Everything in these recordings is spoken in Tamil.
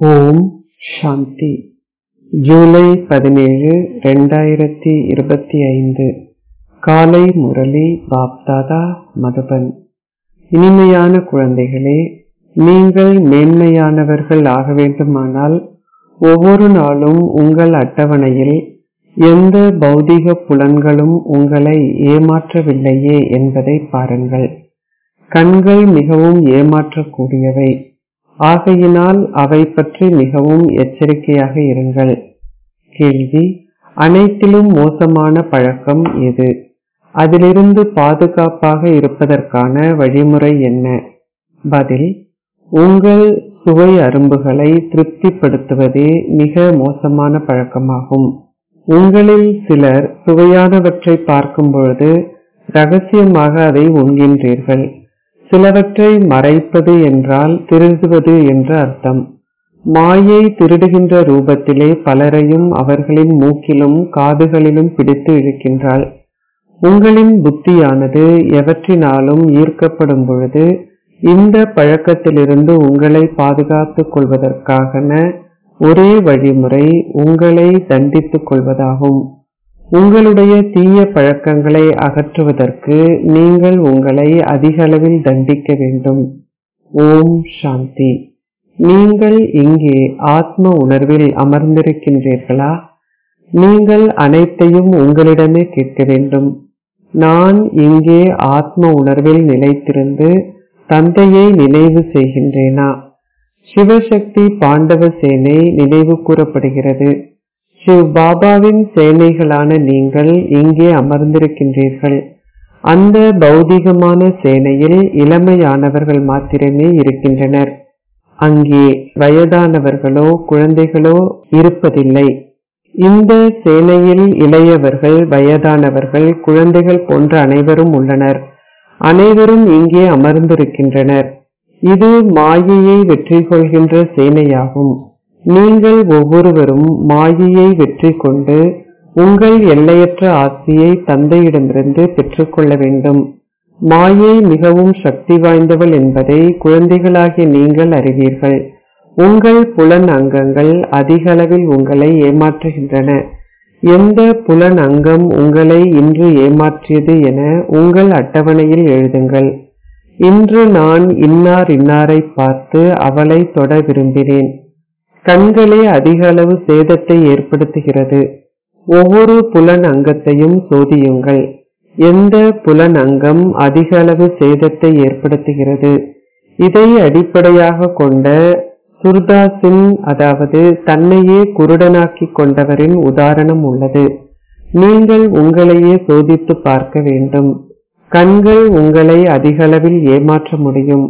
ஓம் சாந்தி ஜூலை பதினேழு ரெண்டாயிரத்தி இருபத்தி ஐந்து காலை முரளி பாப்தாதா மதுபன் இனிமையான குழந்தைகளே நீங்கள் மேன்மையானவர்கள் ஆக வேண்டுமானால் ஒவ்வொரு நாளும் உங்கள் அட்டவணையில் எந்த பௌதிக புலன்களும் உங்களை ஏமாற்றவில்லையே என்பதை பாருங்கள் கண்கள் மிகவும் ஏமாற்றக்கூடியவை ஆகையினால் அவை பற்றி மிகவும் எச்சரிக்கையாக இருங்கள் கேள்வி அனைத்திலும் மோசமான பழக்கம் எது அதிலிருந்து பாதுகாப்பாக இருப்பதற்கான வழிமுறை என்ன பதில் உங்கள் சுவை அரும்புகளை திருப்திப்படுத்துவதே மிக மோசமான பழக்கமாகும் உங்களில் சிலர் சுவையானவற்றை பார்க்கும் பொழுது ரகசியமாக அதை உண்கின்றீர்கள் சிலவற்றை மறைப்பது என்றால் திருடுவது என்று அர்த்தம் மாயை திருடுகின்ற ரூபத்திலே பலரையும் அவர்களின் மூக்கிலும் காதுகளிலும் பிடித்து இழுக்கின்றாள் உங்களின் புத்தியானது எவற்றினாலும் ஈர்க்கப்படும் பொழுது இந்த பழக்கத்திலிருந்து உங்களை பாதுகாத்துக் கொள்வதற்கான ஒரே வழிமுறை உங்களை தண்டித்துக் கொள்வதாகும் உங்களுடைய தீய பழக்கங்களை அகற்றுவதற்கு நீங்கள் உங்களை அதிக அளவில் தண்டிக்க வேண்டும் ஓம் சாந்தி நீங்கள் இங்கே ஆத்ம உணர்வில் அமர்ந்திருக்கின்றீர்களா நீங்கள் அனைத்தையும் உங்களிடமே கேட்க வேண்டும் நான் இங்கே ஆத்ம உணர்வில் நிலைத்திருந்து தந்தையை நினைவு செய்கின்றேனா சிவசக்தி பாண்டவ சேனை நினைவு கூறப்படுகிறது சிவ் பாபாவின் சேனைகளான நீங்கள் இங்கே அமர்ந்திருக்கின்றீர்கள் அந்த பௌதிகமான சேனையில் இளமையானவர்கள் மாத்திரமே இருக்கின்றனர் அங்கே வயதானவர்களோ குழந்தைகளோ இருப்பதில்லை இந்த சேனையில் இளையவர்கள் வயதானவர்கள் குழந்தைகள் போன்ற அனைவரும் உள்ளனர் அனைவரும் இங்கே அமர்ந்திருக்கின்றனர் இது மாயையை வெற்றி கொள்கின்ற சேனையாகும் நீங்கள் ஒவ்வொருவரும் மாயையை வெற்றி கொண்டு உங்கள் எல்லையற்ற ஆட்சியை தந்தையிடமிருந்து பெற்றுக்கொள்ள வேண்டும் மாயை மிகவும் சக்தி வாய்ந்தவள் என்பதை குழந்தைகளாகிய நீங்கள் அறிவீர்கள் உங்கள் புலன் அங்கங்கள் அதிக அளவில் உங்களை ஏமாற்றுகின்றன எந்த புலன் அங்கம் உங்களை இன்று ஏமாற்றியது என உங்கள் அட்டவணையில் எழுதுங்கள் இன்று நான் இன்னார் இன்னாரை பார்த்து அவளை தொட விரும்பினேன் கண்களே அதிக அளவு சேதத்தை ஏற்படுத்துகிறது ஒவ்வொரு புலன் அங்கத்தையும் சோதியுங்கள் எந்த புலன் அங்கம் அதிக அளவு சேதத்தை ஏற்படுத்துகிறது இதை அடிப்படையாக கொண்ட சுர்தாசின் அதாவது தன்னையே குருடனாக்கி கொண்டவரின் உதாரணம் உள்ளது நீங்கள் உங்களையே சோதித்து பார்க்க வேண்டும் கண்கள் உங்களை அதிகளவில் ஏமாற்ற முடியும்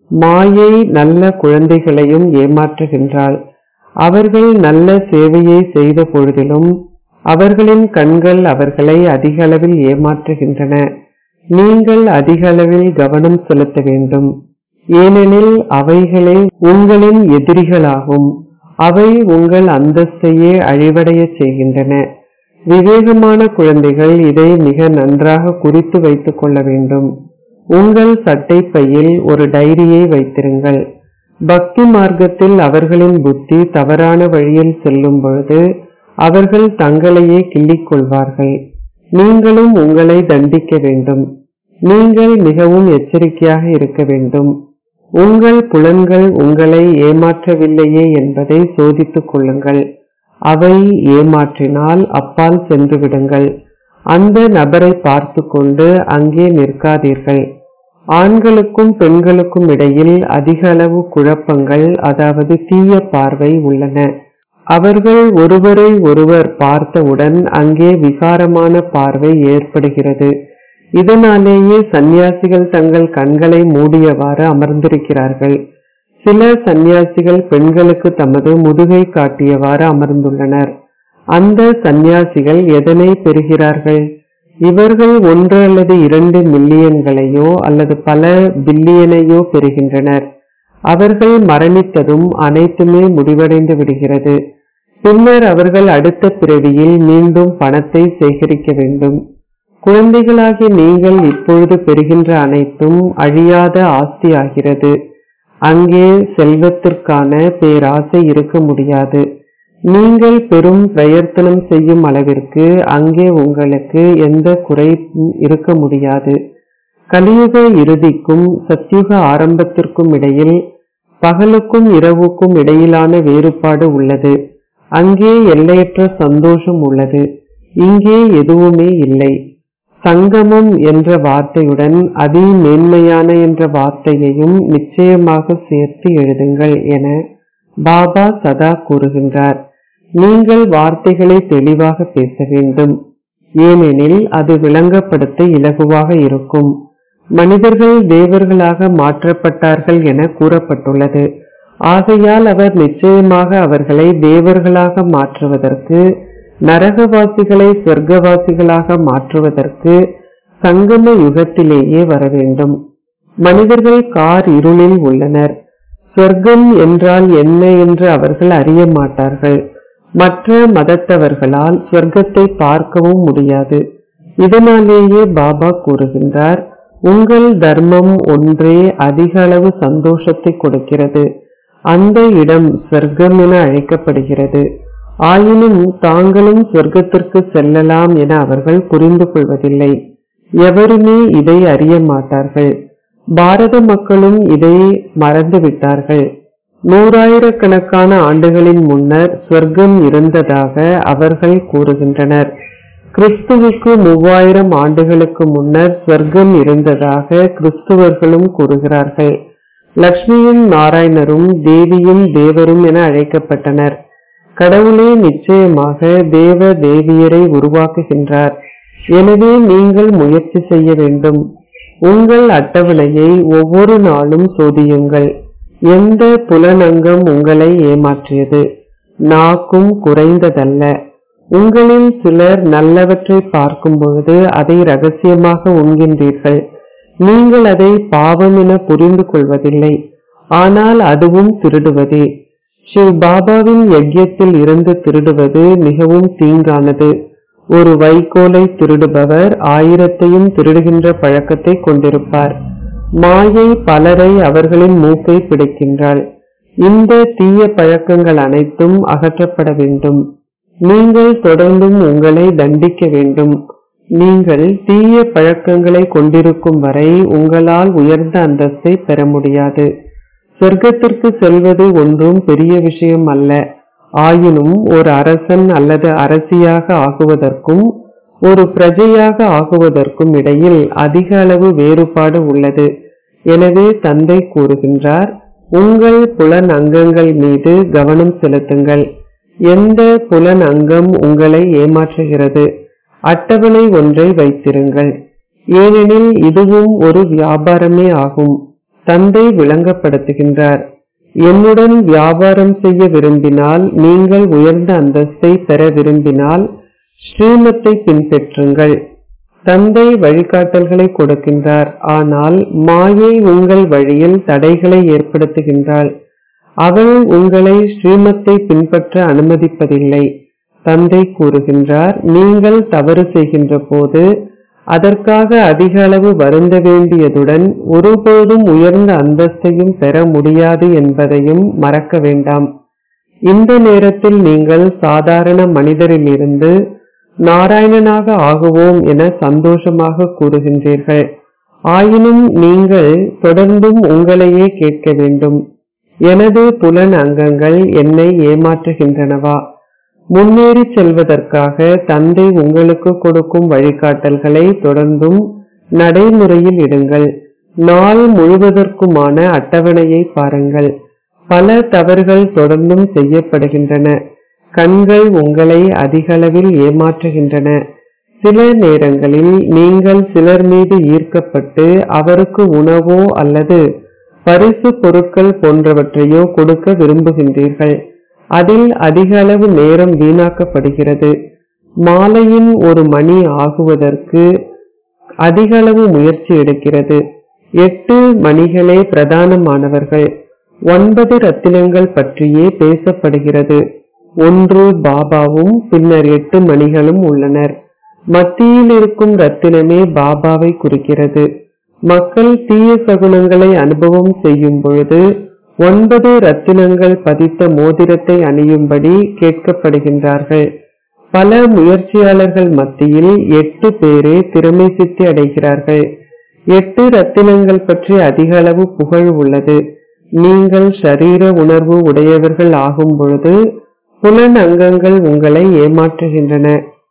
மாயை நல்ல குழந்தைகளையும் ஏமாற்றுகின்றாள் அவர்கள் நல்ல சேவையை செய்த பொழுதிலும் அவர்களின் கண்கள் அவர்களை அதிக அளவில் ஏமாற்றுகின்றன நீங்கள் அதிக அளவில் கவனம் செலுத்த வேண்டும் ஏனெனில் அவைகளே உங்களின் எதிரிகளாகும் அவை உங்கள் அந்தஸ்தையே அழிவடைய செய்கின்றன விவேகமான குழந்தைகள் இதை மிக நன்றாக குறித்து வைத்துக் கொள்ள வேண்டும் உங்கள் சட்டை பையில் ஒரு டைரியை வைத்திருங்கள் பக்தி மார்க்கத்தில் அவர்களின் புத்தி தவறான வழியில் செல்லும் பொழுது அவர்கள் தங்களையே கிள்ளிக் கொள்வார்கள் நீங்களும் உங்களை தண்டிக்க வேண்டும் நீங்கள் மிகவும் எச்சரிக்கையாக இருக்க வேண்டும் உங்கள் புலன்கள் உங்களை ஏமாற்றவில்லையே என்பதை சோதித்துக் கொள்ளுங்கள் அவை ஏமாற்றினால் அப்பால் சென்று விடுங்கள் அந்த நபரை பார்த்து கொண்டு அங்கே நிற்காதீர்கள் ஆண்களுக்கும் பெண்களுக்கும் இடையில் அதிக அளவு குழப்பங்கள் அதாவது தீய பார்வை உள்ளன அவர்கள் ஒருவரை ஒருவர் பார்த்தவுடன் அங்கே விகாரமான பார்வை ஏற்படுகிறது இதனாலேயே சந்நியாசிகள் தங்கள் கண்களை மூடியவாறு அமர்ந்திருக்கிறார்கள் சில சந்நியாசிகள் பெண்களுக்கு தமது முதுகை காட்டியவாறு அமர்ந்துள்ளனர் அந்த சந்நியாசிகள் எதனை பெறுகிறார்கள் இவர்கள் ஒன்று அல்லது இரண்டு மில்லியன்களையோ அல்லது பல பில்லியனையோ பெறுகின்றனர் அவர்கள் மரணித்ததும் அனைத்துமே முடிவடைந்து விடுகிறது பின்னர் அவர்கள் அடுத்த பிறவியில் மீண்டும் பணத்தை சேகரிக்க வேண்டும் குழந்தைகளாகிய நீங்கள் இப்பொழுது பெறுகின்ற அனைத்தும் அழியாத ஆஸ்தி ஆகிறது அங்கே செல்வத்திற்கான பேராசை இருக்க முடியாது நீங்கள் பெரும் பிரயத்தனம் செய்யும் அளவிற்கு அங்கே உங்களுக்கு எந்த குறையும் இருக்க முடியாது கலியுக இறுதிக்கும் சத்யுக ஆரம்பத்திற்கும் இடையில் பகலுக்கும் இரவுக்கும் இடையிலான வேறுபாடு உள்ளது அங்கே எல்லையற்ற சந்தோஷம் உள்ளது இங்கே எதுவுமே இல்லை சங்கமம் என்ற வார்த்தையுடன் அதி மேன்மையான என்ற வார்த்தையையும் நிச்சயமாக சேர்த்து எழுதுங்கள் என பாபா சதா கூறுகின்றார் நீங்கள் வார்த்தைகளை தெளிவாக பேச வேண்டும் ஏனெனில் அது விளங்கப்படுத்த இலகுவாக இருக்கும் மனிதர்கள் தேவர்களாக மாற்றப்பட்டார்கள் என கூறப்பட்டுள்ளது ஆகையால் அவர் நிச்சயமாக அவர்களை தேவர்களாக மாற்றுவதற்கு நரகவாசிகளை சொர்க்கவாசிகளாக மாற்றுவதற்கு சங்கம யுகத்திலேயே வர வேண்டும் மனிதர்கள் கார் இருளில் உள்ளனர் சொர்க்கம் என்றால் என்ன என்று அவர்கள் அறிய மாட்டார்கள் மற்ற மதத்தவர்களால் சொர்க்கத்தை பார்க்கவும் முடியாது இதனாலேயே பாபா கூறுகின்றார் உங்கள் தர்மம் ஒன்றே அதிக அளவு சந்தோஷத்தை கொடுக்கிறது அந்த இடம் சொர்க்கம் என அழைக்கப்படுகிறது ஆயினும் தாங்களும் சொர்க்கத்திற்கு செல்லலாம் என அவர்கள் புரிந்து கொள்வதில்லை எவருமே இதை அறிய மாட்டார்கள் பாரத மக்களும் இதை மறந்துவிட்டார்கள் நூறாயிரக்கணக்கான ஆண்டுகளின் முன்னர் சொர்க்கம் இருந்ததாக அவர்கள் கூறுகின்றனர் கிறிஸ்துவுக்கு மூவாயிரம் ஆண்டுகளுக்கு முன்னர் சொர்க்கம் இருந்ததாக கிறிஸ்துவர்களும் கூறுகிறார்கள் லக்ஷ்மியும் நாராயணரும் தேவியும் தேவரும் என அழைக்கப்பட்டனர் கடவுளே நிச்சயமாக தேவ தேவியரை உருவாக்குகின்றார் எனவே நீங்கள் முயற்சி செய்ய வேண்டும் உங்கள் அட்டவணையை ஒவ்வொரு நாளும் சோதியுங்கள் எந்த புலனங்கம் உங்களை ஏமாற்றியது நாக்கும் குறைந்ததல்ல உங்களில் சிலர் நல்லவற்றை பார்க்கும் பொழுது அதை ரகசியமாக உண்கின்றீர்கள் நீங்கள் அதை பாவம் என புரிந்து கொள்வதில்லை ஆனால் அதுவும் திருடுவதே சிவ் பாபாவின் யஜ்யத்தில் இருந்து திருடுவது மிகவும் தீங்கானது ஒரு வைக்கோலை திருடுபவர் ஆயிரத்தையும் திருடுகின்ற பழக்கத்தை கொண்டிருப்பார் மாயை பலரை அவர்களின் மூக்கை பிடிக்கின்றாள் இந்த தீய பழக்கங்கள் அனைத்தும் அகற்றப்பட வேண்டும் நீங்கள் தொடர்ந்தும் உங்களை தண்டிக்க வேண்டும் நீங்கள் தீய பழக்கங்களை கொண்டிருக்கும் வரை உங்களால் உயர்ந்த அந்தஸ்தை பெற முடியாது சொர்க்கத்திற்கு செல்வது ஒன்றும் பெரிய விஷயம் அல்ல ஆயினும் ஒரு அரசன் அல்லது அரசியாக ஆகுவதற்கும் ஒரு பிரஜையாக ஆகுவதற்கும் இடையில் அதிக அளவு வேறுபாடு உள்ளது எனவே தந்தை கூறுகின்றார் உங்கள் புலன் அங்கங்கள் மீது கவனம் செலுத்துங்கள் எந்த புலன் அங்கம் உங்களை ஏமாற்றுகிறது அட்டவணை ஒன்றை வைத்திருங்கள் ஏனெனில் இதுவும் ஒரு வியாபாரமே ஆகும் தந்தை விளங்கப்படுத்துகின்றார் என்னுடன் வியாபாரம் செய்ய விரும்பினால் நீங்கள் உயர்ந்த அந்தஸ்தை பெற விரும்பினால் ஸ்ரீமத்தை பின்பற்றுங்கள் தந்தை வழிகாட்டல்களை கொடுக்கின்றார் ஆனால் மாயை உங்கள் வழியில் தடைகளை ஏற்படுத்துகின்றாள் அவள் உங்களை ஸ்ரீமத்தை பின்பற்ற அனுமதிப்பதில்லை தந்தை கூறுகின்றார் நீங்கள் தவறு செய்கின்ற போது அதற்காக அதிக அளவு வருந்த வேண்டியதுடன் ஒருபோதும் உயர்ந்த அந்தஸ்தையும் பெற முடியாது என்பதையும் மறக்க வேண்டாம் இந்த நேரத்தில் நீங்கள் சாதாரண மனிதரிலிருந்து நாராயணனாக ஆகுவோம் என சந்தோஷமாக கூறுகின்றீர்கள் ஆயினும் நீங்கள் தொடர்ந்தும் உங்களையே கேட்க வேண்டும் எனது புலன் அங்கங்கள் என்னை ஏமாற்றுகின்றனவா முன்னேறி செல்வதற்காக தந்தை உங்களுக்கு கொடுக்கும் வழிகாட்டல்களை தொடர்ந்தும் நடைமுறையில் இடுங்கள் நாள் முழுவதற்குமான அட்டவணையை பாருங்கள் பல தவறுகள் தொடர்ந்தும் செய்யப்படுகின்றன கண்கள் உங்களை அதிகளவில் ஏமாற்றுகின்றன சில நேரங்களில் நீங்கள் சிலர் மீது ஈர்க்கப்பட்டு அவருக்கு உணவோ அல்லது பரிசு பொருட்கள் போன்றவற்றையோ கொடுக்க விரும்புகின்றீர்கள் அதில் அதிக அளவு நேரம் வீணாக்கப்படுகிறது மாலையின் ஒரு மணி ஆகுவதற்கு அதிக அளவு முயற்சி எடுக்கிறது எட்டு மணிகளே பிரதானமானவர்கள் ஒன்பது ரத்தினங்கள் பற்றியே பேசப்படுகிறது ஒன்று பாபாவும் பின்னர் எட்டு மணிகளும் உள்ளனர் மத்தியில் இருக்கும் ரத்தினமே பாபாவை குறிக்கிறது மக்கள் தீய சகுனங்களை அனுபவம் செய்யும் பொழுது ஒன்பது ரத்தினங்கள் பதித்த மோதிரத்தை அணியும்படி கேட்கப்படுகின்றார்கள் பல முயற்சியாளர்கள் மத்தியில் எட்டு பேரே திறமை சித்தி அடைகிறார்கள் எட்டு ரத்தினங்கள் பற்றி அதிக அளவு புகழ் உள்ளது நீங்கள் ஷரீர உணர்வு உடையவர்கள் ஆகும் பொழுது புலன் அங்கங்கள் உங்களை ஏமாற்றுகின்றன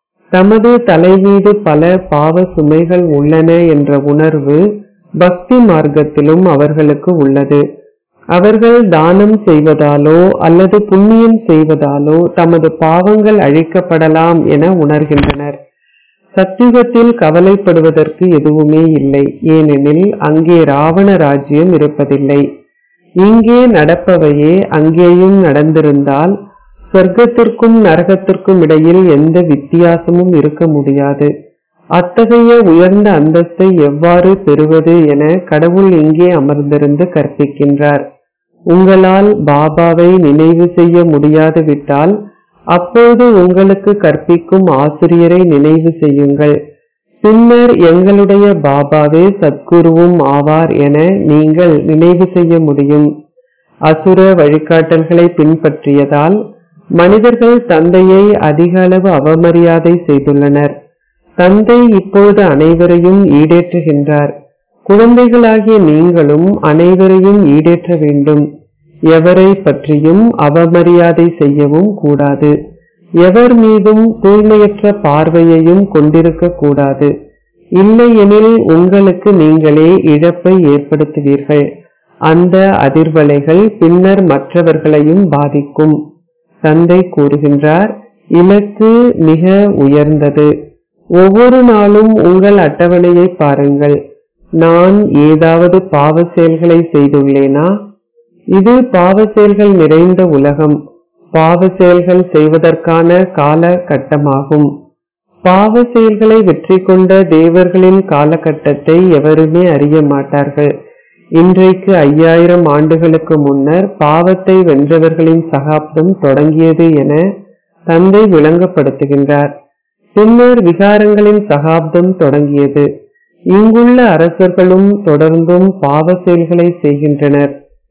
தமது தலை மீது பல பாவ சுமைகள் உள்ளன என்ற உணர்வு பக்தி மார்க்கத்திலும் அவர்களுக்கு உள்ளது அவர்கள் தானம் செய்வதாலோ அல்லது புண்ணியம் செய்வதாலோ தமது பாவங்கள் அழிக்கப்படலாம் என உணர்கின்றனர் சத்தியுகத்தில் கவலைப்படுவதற்கு எதுவுமே இல்லை ஏனெனில் அங்கே ராவண ராஜ்யம் இருப்பதில்லை இங்கே நடப்பவையே அங்கேயும் நடந்திருந்தால் சொர்க்கத்திற்கும் நரகத்திற்கும் இடையில் எந்த வித்தியாசமும் இருக்க முடியாது அத்தகைய உயர்ந்த அந்தஸ்தை எவ்வாறு பெறுவது என கடவுள் இங்கே அமர்ந்திருந்து கற்பிக்கின்றார் உங்களால் பாபாவை நினைவு செய்ய முடியாது விட்டால் அப்போது உங்களுக்கு கற்பிக்கும் ஆசிரியரை நினைவு செய்யுங்கள் பின்னர் எங்களுடைய பாபாவே சத்குருவும் ஆவார் என நீங்கள் நினைவு செய்ய முடியும் அசுர வழிகாட்டல்களை பின்பற்றியதால் மனிதர்கள் தந்தையை அதிக அளவு அவமரியாதை செய்துள்ளனர் தந்தை இப்பொழுது அனைவரையும் ஈடேற்றுகின்றார் குழந்தைகளாகிய நீங்களும் அனைவரையும் ஈடேற்ற வேண்டும் எவரை பற்றியும் அவமரியாதை செய்யவும் கூடாது எவர் மீதும் தூய்மையற்ற பார்வையையும் கொண்டிருக்க கூடாது இல்லையெனில் உங்களுக்கு நீங்களே இழப்பை ஏற்படுத்துவீர்கள் அந்த அதிர்வலைகள் பின்னர் மற்றவர்களையும் பாதிக்கும் தந்தை கூறுகின்றார் இலக்கு மிக உயர்ந்தது ஒவ்வொரு நாளும் உங்கள் அட்டவணையை பாருங்கள் நான் ஏதாவது பாவ செயல்களை செய்துள்ளேனா இது பாவ செயல்கள் நிறைந்த உலகம் பாவ செயல்கள் செய்வதற்கான கால கட்டமாகும் பாவ செயல்களை வெற்றி கொண்ட தேவர்களின் காலகட்டத்தை எவருமே அறிய மாட்டார்கள் இன்றைக்கு ஐயாயிரம் ஆண்டுகளுக்கு முன்னர் பாவத்தை வென்றவர்களின் சகாப்தம் தொடங்கியது என தந்தை விளங்கப்படுத்துகின்றார் பின்னர் விகாரங்களின் சகாப்தம் தொடங்கியது இங்குள்ள அரசர்களும் தொடர்ந்தும் பாவ செயல்களை செய்கின்றனர்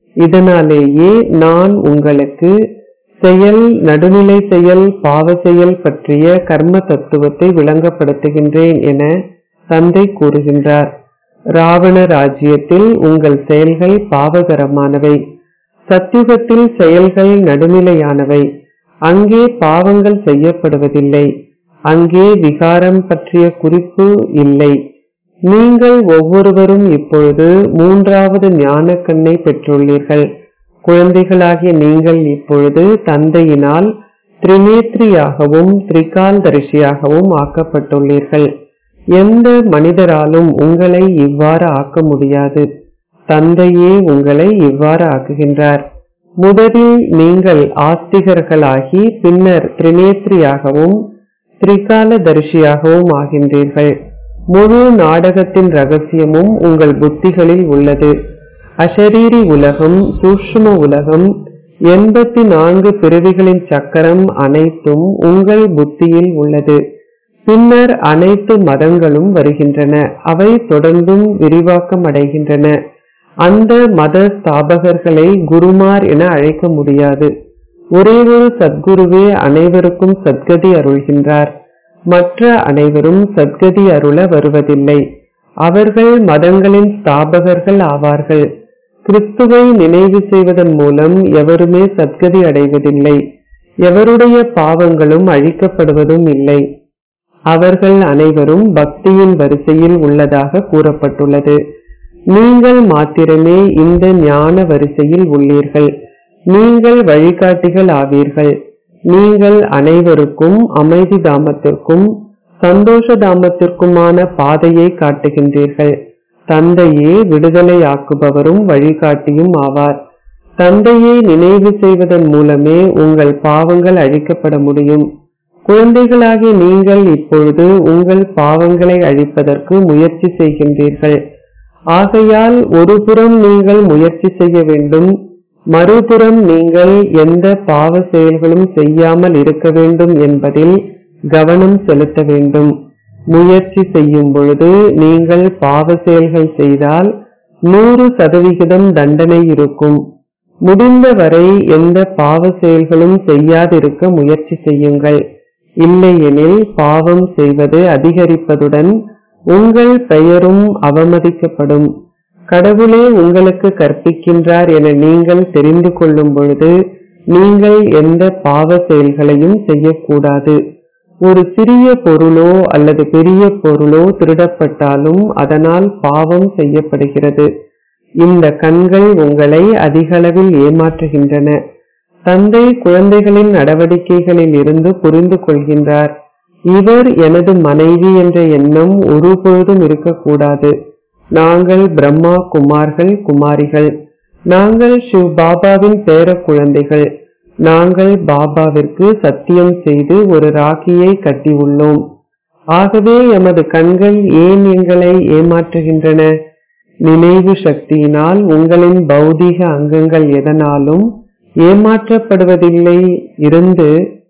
இதனாலேயே நான் உங்களுக்கு செயல் நடுநிலை செயல் பாவ செயல் பற்றிய கர்ம தத்துவத்தை விளங்கப்படுத்துகின்றேன் என தந்தை கூறுகின்றார் ராவண ராஜ்யத்தில் உங்கள் செயல்கள் பாவகரமானவை சத்தியுகத்தில் செயல்கள் நடுநிலையானவை அங்கே பாவங்கள் செய்யப்படுவதில்லை அங்கே விகாரம் பற்றிய குறிப்பு இல்லை நீங்கள் ஒவ்வொருவரும் இப்பொழுது மூன்றாவது ஞான கண்ணை பெற்றுள்ளீர்கள் குழந்தைகளாகிய நீங்கள் இப்பொழுது தந்தையினால் திரிநேத்ரியாகவும் திரிகால்தரிசியாகவும் ஆக்கப்பட்டுள்ளீர்கள் எந்த மனிதராலும் உங்களை இவ்வாறு ஆக்க முடியாது தந்தையே உங்களை இவ்வாறு ஆக்குகின்றார் முதலில் நீங்கள் ஆஸ்திகர்களாகி பின்னர் திரிநேத்ரியாகவும் திரிகாலதரிசியாகவும் ஆகின்றீர்கள் முழு நாடகத்தின் ரகசியமும் உங்கள் புத்திகளில் உள்ளது அஷரீரி உலகம் சூஷ்ம உலகம் எண்பத்தி நான்கு பிறவிகளின் சக்கரம் அனைத்தும் உங்கள் புத்தியில் உள்ளது பின்னர் அனைத்து மதங்களும் வருகின்றன அவை தொடர்ந்தும் விரிவாக்கம் அடைகின்றன அந்த மத ஸ்தாபகர்களை குருமார் என அழைக்க முடியாது ஒரே ஒரு சத்குருவே அனைவருக்கும் சத்கதி அருள்கின்றார் மற்ற அனைவரும் சத்கதி அருள வருவதில்லை அவர்கள் மதங்களின் ஸ்தாபகர்கள் ஆவார்கள் கிறிஸ்துவை நினைவு செய்வதன் மூலம் எவருமே சத்கதி அடைவதில்லை எவருடைய பாவங்களும் அழிக்கப்படுவதும் இல்லை அவர்கள் அனைவரும் பக்தியின் வரிசையில் உள்ளதாக கூறப்பட்டுள்ளது நீங்கள் மாத்திரமே இந்த ஞான வரிசையில் உள்ளீர்கள் நீங்கள் வழிகாட்டிகள் ஆவீர்கள் நீங்கள் அனைவருக்கும் அமைதி தாமத்திற்கும் சந்தோஷ தாமத்திற்குமான பாதையை காட்டுகின்றீர்கள் தந்தையே விடுதலையாக்குபவரும் வழிகாட்டியும் ஆவார் தந்தையை நினைவு செய்வதன் மூலமே உங்கள் பாவங்கள் அழிக்கப்பட முடியும் குழந்தைகளாகிய நீங்கள் இப்பொழுது உங்கள் பாவங்களை அழிப்பதற்கு முயற்சி செய்கின்றீர்கள் ஆகையால் ஒருபுறம் நீங்கள் முயற்சி செய்ய வேண்டும் மறுபுறம் நீங்கள் எந்த பாவ செயல்களும் செய்யாமல் இருக்க வேண்டும் என்பதில் கவனம் செலுத்த வேண்டும் முயற்சி செய்யும் பொழுது நீங்கள் பாவ செயல்கள் செய்தால் நூறு சதவிகிதம் தண்டனை இருக்கும் முடிந்தவரை எந்த பாவ செயல்களும் செய்யாதிருக்க முயற்சி செய்யுங்கள் இல்லையெனில் பாவம் செய்வது அதிகரிப்பதுடன் உங்கள் பெயரும் அவமதிக்கப்படும் கடவுளே உங்களுக்கு கற்பிக்கின்றார் என நீங்கள் தெரிந்து கொள்ளும் பொழுது நீங்கள் எந்த பாவ செயல்களையும் செய்யக்கூடாது ஒரு சிறிய பொருளோ அல்லது பெரிய பொருளோ திருடப்பட்டாலும் அதனால் பாவம் செய்யப்படுகிறது இந்த கண்கள் உங்களை அதிகளவில் ஏமாற்றுகின்றன தந்தை குழந்தைகளின் நடவடிக்கைகளில் இருந்து புரிந்து கொள்கின்றார் இவர் எனது மனைவி என்ற எண்ணம் ஒருபொழுதும் இருக்கக்கூடாது நாங்கள் பிரம்மா குமார்கள் குமாரிகள் நாங்கள் சிவ் பாபாவின் பேர குழந்தைகள் நாங்கள் பாபாவிற்கு சத்தியம் செய்து ஒரு ராக்கியை கட்டியுள்ளோம் ஆகவே எமது கண்கள் ஏன் எங்களை ஏமாற்றுகின்றன நினைவு சக்தியினால் உங்களின் பௌதீக அங்கங்கள் எதனாலும் ஏமாற்றப்படுவதில்லை இருந்து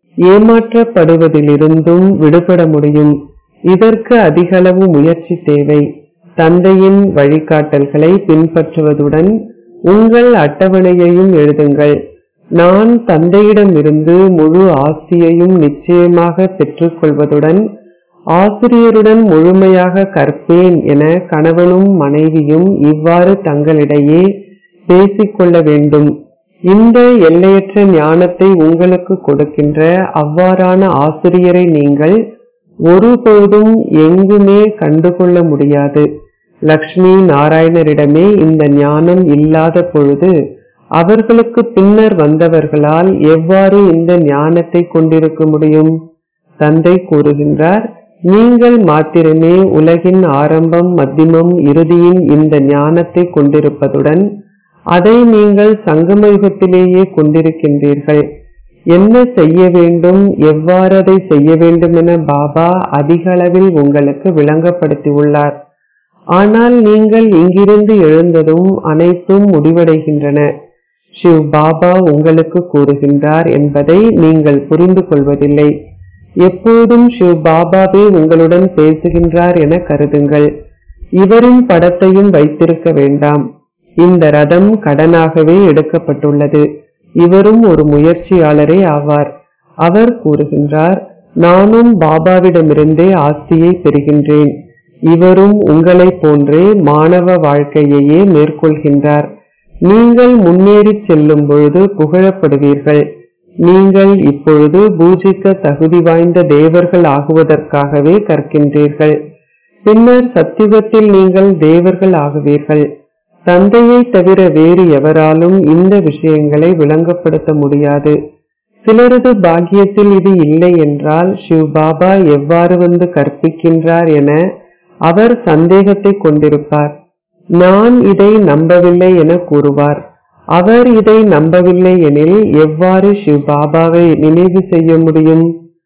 ஏமாற்றப்படுவதிலிருந்தும் விடுபட முடியும் இதற்கு அதிகளவு முயற்சி தேவை தந்தையின் வழிகாட்டல்களை பின்பற்றுவதுடன் உங்கள் அட்டவணையையும் எழுதுங்கள் நான் தந்தையிடமிருந்து முழு ஆஸ்தியையும் நிச்சயமாக பெற்றுக்கொள்வதுடன் ஆசிரியருடன் முழுமையாக கற்பேன் என கணவனும் மனைவியும் இவ்வாறு தங்களிடையே பேசிக்கொள்ள வேண்டும் இந்த எல்லையற்ற ஞானத்தை உங்களுக்கு கொடுக்கின்ற அவ்வாறான ஆசிரியரை நீங்கள் ஒருபோதும் எங்குமே கண்டுகொள்ள முடியாது லக்ஷ்மி நாராயணரிடமே இந்த ஞானம் இல்லாத பொழுது அவர்களுக்கு பின்னர் வந்தவர்களால் எவ்வாறு இந்த ஞானத்தை கொண்டிருக்க முடியும் தந்தை கூறுகின்றார் நீங்கள் மாத்திரமே உலகின் ஆரம்பம் மத்தியமம் இறுதியின் இந்த ஞானத்தை கொண்டிருப்பதுடன் அதை நீங்கள் சங்கம யுகத்திலேயே கொண்டிருக்கின்றீர்கள் என்ன செய்ய வேண்டும் எவ்வாறு அதை செய்ய வேண்டும் என பாபா அதிக அளவில் உங்களுக்கு விளங்கப்படுத்தியுள்ளார் ஆனால் நீங்கள் இங்கிருந்து எழுந்ததும் அனைத்தும் முடிவடைகின்றன சிவ் பாபா உங்களுக்கு கூறுகின்றார் என்பதை நீங்கள் புரிந்து கொள்வதில்லை எப்போதும் சிவ் பாபாவே உங்களுடன் பேசுகின்றார் என கருதுங்கள் இவரின் படத்தையும் வைத்திருக்க வேண்டாம் இந்த ரதம் கடனாகவே எடுக்கப்பட்டுள்ளது இவரும் ஒரு முயற்சியாளரே ஆவார் அவர் கூறுகின்றார் நானும் பாபாவிடமிருந்தே ஆஸ்தியை பெறுகின்றேன் இவரும் உங்களைப் போன்றே மாணவ வாழ்க்கையையே மேற்கொள்கின்றார் நீங்கள் முன்னேறி செல்லும் பொழுது புகழப்படுவீர்கள் நீங்கள் இப்பொழுது பூஜிக்க தகுதி வாய்ந்த தேவர்கள் ஆகுவதற்காகவே கற்கின்றீர்கள் பின்னர் சத்தியுகத்தில் நீங்கள் தேவர்கள் ஆகுவீர்கள் தந்தையை தவிர வேறு எவராலும் இந்த விஷயங்களை விளங்கப்படுத்த முடியாது சிலரது பாக்கியத்தில் இது இல்லை என்றால் சிவ் பாபா எவ்வாறு வந்து கற்பிக்கின்றார் என அவர் சந்தேகத்தை கொண்டிருப்பார் நான் இதை நம்பவில்லை என கூறுவார் அவர் இதை நம்பவில்லை எனில் எவ்வாறு சிவ் பாபாவை நினைவு செய்ய முடியும்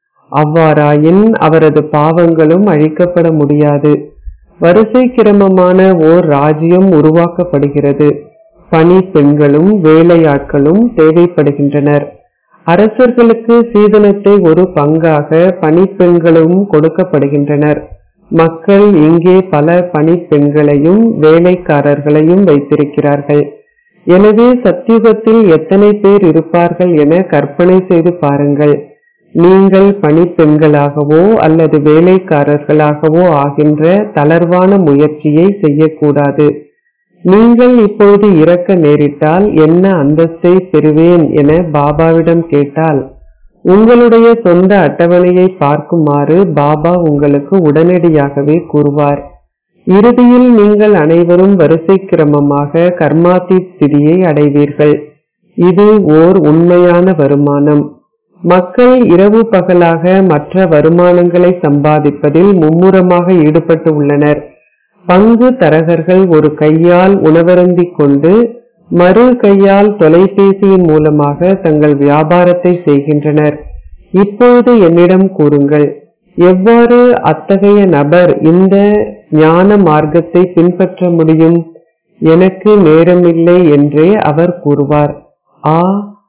அவ்வாறாயின் அவரது பாவங்களும் அழிக்கப்பட முடியாது வரிசை கிரமமான ஓர் ராஜ்யம் உருவாக்கப்படுகிறது பணி பெண்களும் வேலையாட்களும் தேவைப்படுகின்றனர் அரசர்களுக்கு சீதனத்தை ஒரு பங்காக பணிப்பெண்களும் கொடுக்கப்படுகின்றனர் மக்கள் இங்கே பல பணிப்பெண்களையும் வேலைக்காரர்களையும் வைத்திருக்கிறார்கள் எனவே சத்தியுகத்தில் எத்தனை பேர் இருப்பார்கள் என கற்பனை செய்து பாருங்கள் நீங்கள் பணிப்பெண்களாகவோ அல்லது வேலைக்காரர்களாகவோ ஆகின்ற தளர்வான முயற்சியை செய்யக்கூடாது நீங்கள் இப்பொழுது இறக்க நேரிட்டால் என்ன அந்தஸ்தை பெறுவேன் என பாபாவிடம் கேட்டால் உங்களுடைய சொந்த அட்டவணையை பார்க்குமாறு பாபா உங்களுக்கு உடனடியாகவே கூறுவார் இறுதியில் நீங்கள் அனைவரும் வரிசை கிரமமாக கர்மாதி ஸ்திதியை அடைவீர்கள் இது ஓர் உண்மையான வருமானம் மக்கள் இரவு பகலாக மற்ற வருமானங்களை சம்பாதிப்பதில் மும்முரமாக ஈடுபட்டு உள்ளனர் பங்கு தரகர்கள் ஒரு கையால் உணவருந்திக் கொண்டு மறு கையால் தொலைபேசியின் மூலமாக தங்கள் வியாபாரத்தை செய்கின்றனர் இப்பொழுது என்னிடம் கூறுங்கள் எவ்வாறு அத்தகைய நபர் இந்த ஞான மார்க்கத்தை பின்பற்ற முடியும் எனக்கு நேரமில்லை என்றே அவர் கூறுவார் ஆ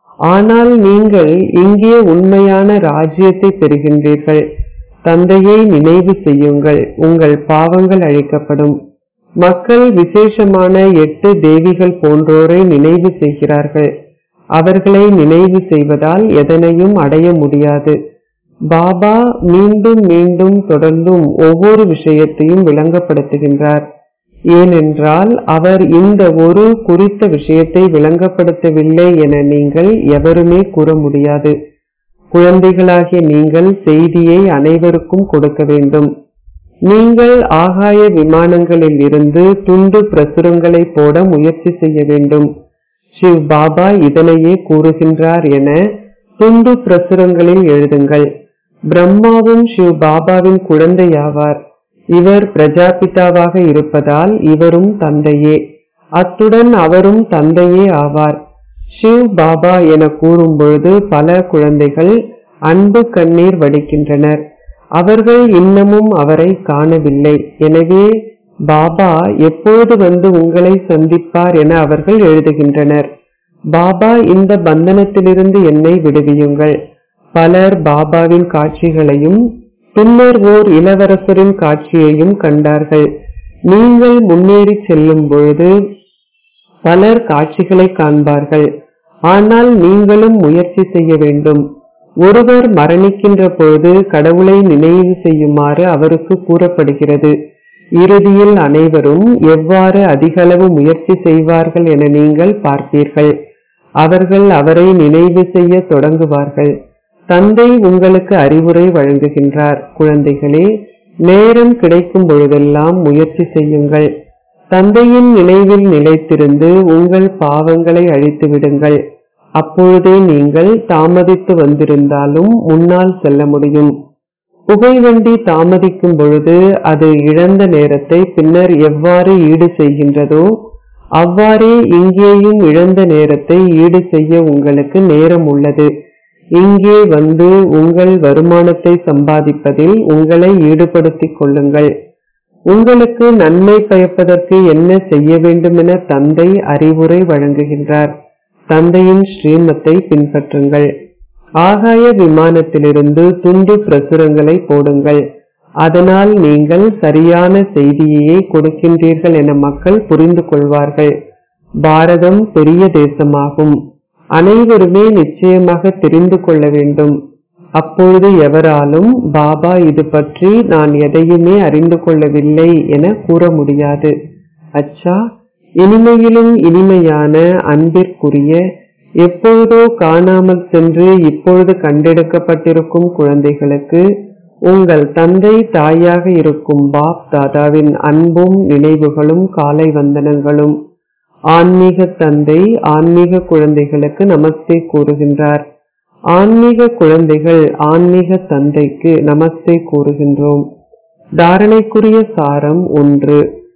ஆனால் நீங்கள் இங்கே உண்மையான ராஜ்யத்தை பெறுகின்றீர்கள் தந்தையை நினைவு செய்யுங்கள் உங்கள் பாவங்கள் அழிக்கப்படும் மக்கள் விசேஷமான எட்டு தேவிகள் போன்றோரை நினைவு செய்கிறார்கள் அவர்களை நினைவு செய்வதால் எதனையும் அடைய முடியாது பாபா மீண்டும் மீண்டும் தொடர்ந்தும் ஒவ்வொரு விஷயத்தையும் விளங்கப்படுத்துகின்றார் ஏனென்றால் அவர் இந்த ஒரு குறித்த விஷயத்தை விளங்கப்படுத்தவில்லை என நீங்கள் எவருமே கூற முடியாது குழந்தைகளாகிய நீங்கள் செய்தியை அனைவருக்கும் கொடுக்க வேண்டும் நீங்கள் ஆகாய விமானங்களில் இருந்து துண்டு பிரசுரங்களை போட முயற்சி செய்ய வேண்டும் சிவ் பாபா இதனையே கூறுகின்றார் என துண்டு பிரசுரங்களில் எழுதுங்கள் பிரம்மாவும் சிவ் பாபாவின் குழந்தையாவார் இவர் பிரஜாபிதாவாக இருப்பதால் இவரும் தந்தையே அத்துடன் அவரும் தந்தையே ஆவார் சிவ் பாபா என கூறும் பொழுது பல குழந்தைகள் அன்பு கண்ணீர் வடிக்கின்றனர் அவர்கள் இன்னமும் அவரை காணவில்லை எனவே பாபா எப்போது வந்து உங்களை சந்திப்பார் என அவர்கள் எழுதுகின்றனர் பாபா இந்த பந்தனத்திலிருந்து என்னை விடுவியுங்கள் பலர் பாபாவின் காட்சிகளையும் பின்னர் ஓர் இளவரசரின் காட்சியையும் கண்டார்கள் நீங்கள் முன்னேறி செல்லும் பொழுது பலர் காட்சிகளை காண்பார்கள் ஆனால் நீங்களும் முயற்சி செய்ய வேண்டும் ஒருவர் மரணிக்கின்ற பொழுது கடவுளை நினைவு செய்யுமாறு அவருக்கு கூறப்படுகிறது இறுதியில் அனைவரும் எவ்வாறு அதிகளவு முயற்சி செய்வார்கள் என நீங்கள் பார்ப்பீர்கள் அவர்கள் அவரை நினைவு செய்ய தொடங்குவார்கள் தந்தை உங்களுக்கு அறிவுரை வழங்குகின்றார் குழந்தைகளே நேரம் கிடைக்கும் பொழுதெல்லாம் முயற்சி செய்யுங்கள் தந்தையின் நினைவில் நிலைத்திருந்து உங்கள் பாவங்களை அழித்து விடுங்கள் அப்பொழுதே நீங்கள் தாமதித்து வந்திருந்தாலும் முன்னால் செல்ல முடியும் புகைவண்டி தாமதிக்கும் பொழுது அது இழந்த நேரத்தை பின்னர் எவ்வாறு ஈடு செய்கின்றதோ அவ்வாறே இங்கேயும் இழந்த நேரத்தை ஈடு செய்ய உங்களுக்கு நேரம் உள்ளது இங்கே வந்து உங்கள் வருமானத்தை சம்பாதிப்பதில் உங்களை ஈடுபடுத்திக் கொள்ளுங்கள் உங்களுக்கு நன்மை பயப்பதற்கு என்ன செய்ய வேண்டுமென தந்தை அறிவுரை வழங்குகின்றார் தந்தையின் ஸ்ரீமத்தை பின்பற்றுங்கள் ஆகாய விமானத்திலிருந்து துண்டு பிரசுரங்களை போடுங்கள் அதனால் நீங்கள் சரியான செய்தியையே கொடுக்கின்றீர்கள் என மக்கள் புரிந்து கொள்வார்கள் பாரதம் பெரிய தேசமாகும் அனைவருமே நிச்சயமாக தெரிந்து கொள்ள வேண்டும் அப்பொழுது எவராலும் பாபா இது பற்றி நான் எதையுமே அறிந்து கொள்ளவில்லை என கூற முடியாது அச்சா இனிமையிலும் இனிமையான அன்பிற்குரிய எப்பொழுதோ காணாமல் சென்று இப்பொழுது கண்டெடுக்கப்பட்டிருக்கும் குழந்தைகளுக்கு உங்கள் தந்தை தாயாக இருக்கும் பாப் தாதாவின் அன்பும் நினைவுகளும் காலை வந்தனங்களும் ஆன்மீக தந்தை ஆன்மீக குழந்தைகளுக்கு நமஸ்தே கூறுகின்றார் ஆன்மீக குழந்தைகள் ஆன்மீக தந்தைக்கு நமஸ்தே கூறுகின்றோம் தாரணைக்குரிய சாரம் ஒன்று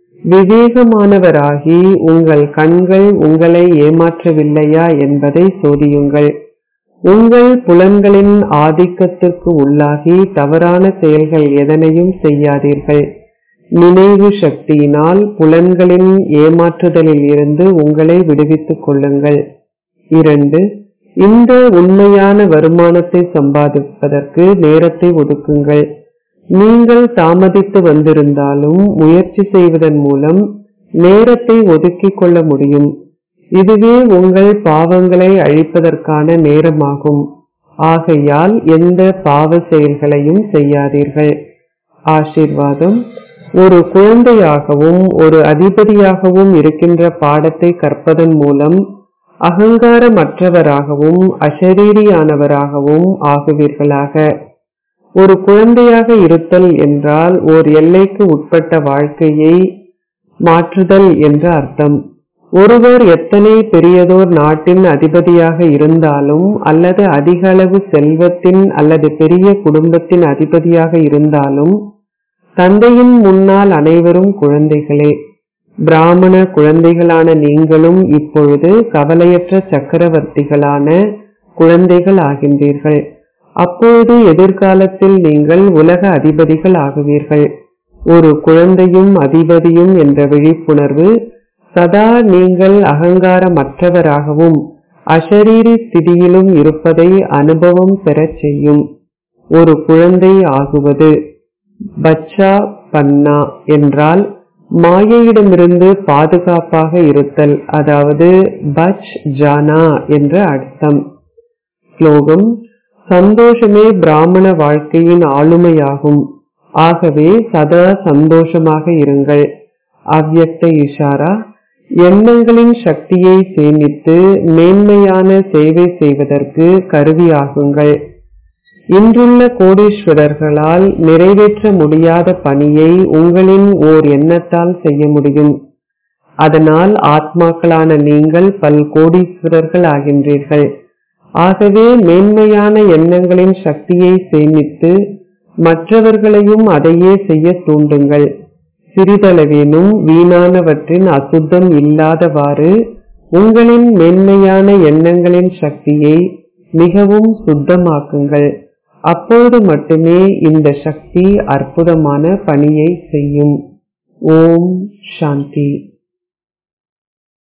விவேகமானவராகி உங்கள் கண்கள் உங்களை ஏமாற்றவில்லையா என்பதை சோதியுங்கள் உங்கள் புலன்களின் ஆதிக்கத்திற்கு உள்ளாகி தவறான செயல்கள் எதனையும் செய்யாதீர்கள் நினைவு சக்தியினால் புலன்களின் ஏமாற்றுதலில் இருந்து உங்களை விடுவித்துக் கொள்ளுங்கள் இரண்டு இந்த உண்மையான வருமானத்தை சம்பாதிப்பதற்கு நேரத்தை ஒதுக்குங்கள் நீங்கள் தாமதித்து வந்திருந்தாலும் முயற்சி செய்வதன் மூலம் நேரத்தை ஒதுக்கிக் கொள்ள முடியும் இதுவே உங்கள் பாவங்களை அழிப்பதற்கான நேரமாகும் ஆகையால் எந்த பாவ செயல்களையும் செய்யாதீர்கள் ஆசீர்வாதம் ஒரு குழந்தையாகவும் ஒரு அதிபதியாகவும் இருக்கின்ற பாடத்தை கற்பதன் மூலம் அகங்காரமற்றவராகவும் அசரீரியானவராகவும் ஆகுவீர்களாக ஒரு குழந்தையாக இருத்தல் என்றால் ஓர் எல்லைக்கு உட்பட்ட வாழ்க்கையை மாற்றுதல் என்று அர்த்தம் ஒருவர் எத்தனை பெரியதோர் நாட்டின் அதிபதியாக இருந்தாலும் அல்லது அதிக அளவு செல்வத்தின் அல்லது பெரிய குடும்பத்தின் அதிபதியாக இருந்தாலும் தந்தையின் முன்னால் அனைவரும் குழந்தைகளே பிராமண குழந்தைகளான நீங்களும் இப்பொழுது கவலையற்ற சக்கரவர்த்திகளான குழந்தைகள் ஆகின்றீர்கள் அப்பொழுது எதிர்காலத்தில் நீங்கள் உலக அதிபதிகள் ஆகுவீர்கள் ஒரு குழந்தையும் அதிபதியும் என்ற விழிப்புணர்வு சதா நீங்கள் அகங்காரமற்றவராகவும் அஷரீரி ஸ்திதியிலும் இருப்பதை அனுபவம் பெறச் செய்யும் ஒரு குழந்தை ஆகுவது பச்சா பன்னா என்றால் மாயையிடமிருந்து பாதுகாப்பாக இருத்தல் அதாவது பச் ஜானா என்ற அர்த்தம் ஸ்லோகம் சந்தோஷமே பிராமண வாழ்க்கையின் ஆளுமையாகும் ஆகவே சதா சந்தோஷமாக இருங்கள் அவ்யக்த இஷாரா எண்ணங்களின் சக்தியை சேமித்து மேன்மையான சேவை செய்வதற்கு கருவியாகுங்கள் இன்றுள்ள கோடீஸ்வரர்களால் நிறைவேற்ற முடியாத பணியை உங்களின் ஓர் எண்ணத்தால் செய்ய முடியும் அதனால் ஆத்மாக்களான நீங்கள் பல் கோடீஸ்வரர்கள் ஆகின்றீர்கள் ஆகவே மேன்மையான எண்ணங்களின் சக்தியை சேமித்து மற்றவர்களையும் அதையே செய்ய தூண்டுங்கள் சிறிதளவேனும் வீணானவற்றின் அசுத்தம் இல்லாதவாறு உங்களின் மென்மையான எண்ணங்களின் சக்தியை மிகவும் சுத்தமாக்குங்கள் அப்போது மட்டுமே இந்த சக்தி அற்புதமான பணியை செய்யும் ஓம் சாந்தி